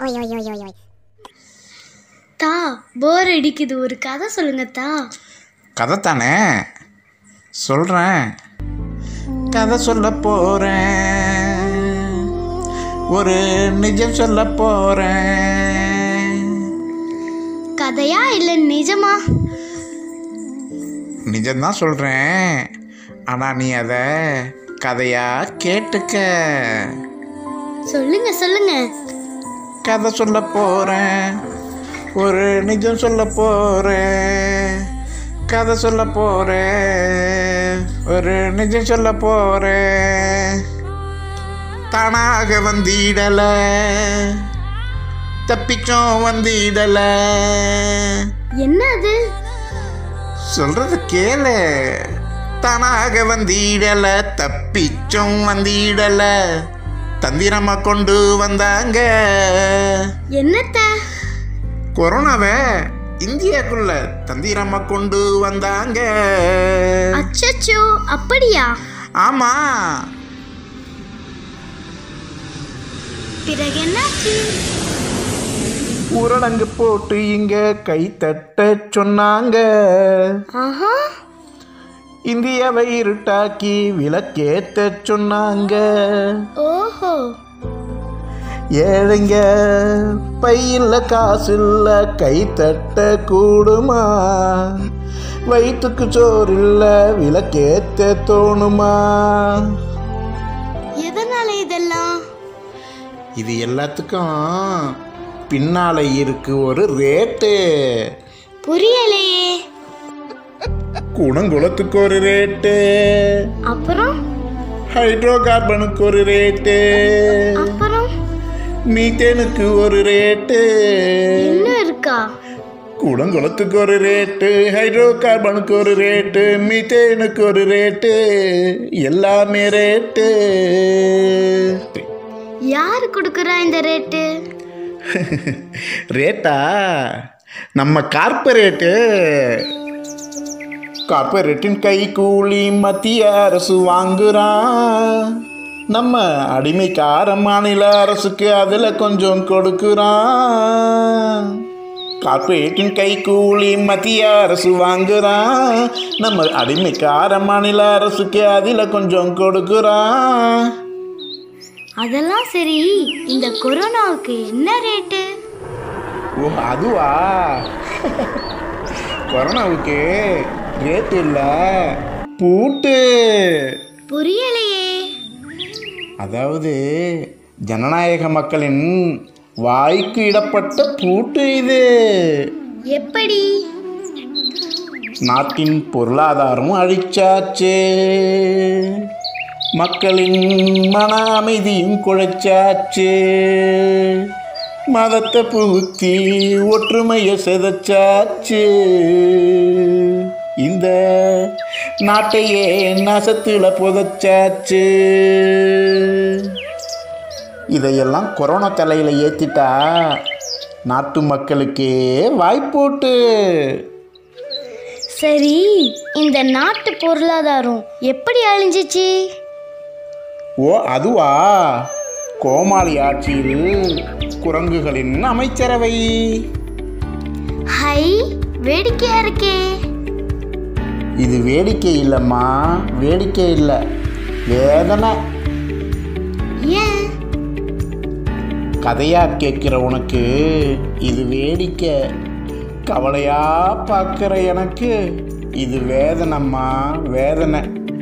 ஓய் ஓய் ஓய் ஓய் ஓய் தா போர் அடிக்குது ஒரு கதை சொல்லுங்க தா கதை தானே சொல்கிறேன் கதை சொல்ல போகிறேன் ஒரு நிஜம் சொல்ல போகிறேன் கதையா இல்லை நிஜமா நிஜம்தான் சொல்கிறேன் ஆனால் நீ அதை கதையாக கேட்டுக்க சொல்லுங்க சொல்லுங்க கதை சொல்ல போகிறேன் ஒரு நிஜம் சொல்ல போகிறேன் கதை சொல்ல போகிறேன் ஒரு நிஜம் சொல்ல போகிறேன் தானாக வந்திடல தப்பிச்சோம் வந்திடல என்ன அது சொல்றது கேளு தானாக வந்திடல தப்பிச்சோம் வந்திடல தந்திரமா கொண்டு வந்தாங்க என்னத்த கொரோனாவை இந்தியாக்குள்ள தந்திரமா கொண்டு வந்தாங்க அச்சச்சோ அப்படியா ஆமா பிறகு என்னாச்சு ஊரடங்கு போட்டு இங்க கை தட்ட சொன்னாங்க ஆஹா இந்தியாவை இருட்டாக்கி விளக்கேத்த சொன்னாங்க ஓஹோ ஏழைங்க பையில் காசு இல்ல கை தட்ட கூடுமா வயிற்றுக்கு சோறு இல்ல விளக்கேத்த தோணுமா எதனால இதெல்லாம் இது எல்லாத்துக்கும் பின்னால இருக்கு ஒரு ரேட்டு புரியலையே குணங்குளத்துக்கு ஒரு ரேட்டு அப்புறம் ஹைட்ரோ கார்பனுக்கு ஒரு ரேட்டு அப்புறம் மீத்தேனுக்கு ஒரு ரேட்டு இன்னும் இருக்கா குடங்குளத்துக்கு ஒரு ரேட்டு ஹைட்ரோ கார்பனுக்கு ஒரு ரேட்டு மீத்தேனுக்கு ஒரு ரேட்டு எல்லாமே ரேட்டு யாரு கொடுக்குறா இந்த ரேட்டு ரேட்டா நம்ம கார்பரேட்டு கார்பரேட்டின் கை கூலி மத்திய அரசு வாங்குறான் நம்ம அடிமைக்கார மாநில அரசுக்கு அதில் கொஞ்சம் கொடுக்குறான் கார்பரேட்டின் கை கூலி மத்திய அரசு வாங்குறான் நம்ம அடிமைக்கார மாநில அரசுக்கு அதில் கொஞ்சம் கொடுக்குறான் அதெல்லாம் சரி இந்த கொரோனாவுக்கு என்ன ரேட்டு ஓ அதுவா கொரோனாவுக்கு ரேட்டு இல்லை பூட்டு புரியலையே அதாவது ஜனநாயக மக்களின் வாய்க்கு இடப்பட்ட பூட்டு இது எப்படி நாட்டின் பொருளாதாரமும் அழிச்சாச்சு மக்களின் மன அமைதியும் குழைச்சாச்சு மதத்தை புகுத்தி ஒற்றுமையை சிதைச்சாச்சு இந்த நாட்டையே நசத்துல புதைச்சாச்சு இதையெல்லாம் கொரோனா தலையில் ஏற்றிட்டா நாட்டு மக்களுக்கே வாய்ப்போட்டு சரி இந்த நாட்டு பொருளாதாரம் எப்படி அழிஞ்சிச்சு ஓ அதுவா கோமாளி ஆட்சியில் குரங்குகளின் அமைச்சரவை ஹை வேடிக்கையா இருக்கே இது வேடிக்கை இல்லைம்மா வேடிக்கை இல்லை வேதனை ஏன் கதையா கேட்குற உனக்கு இது வேடிக்கை கவலையா பார்க்குற எனக்கு இது வேதனைம்மா வேதனை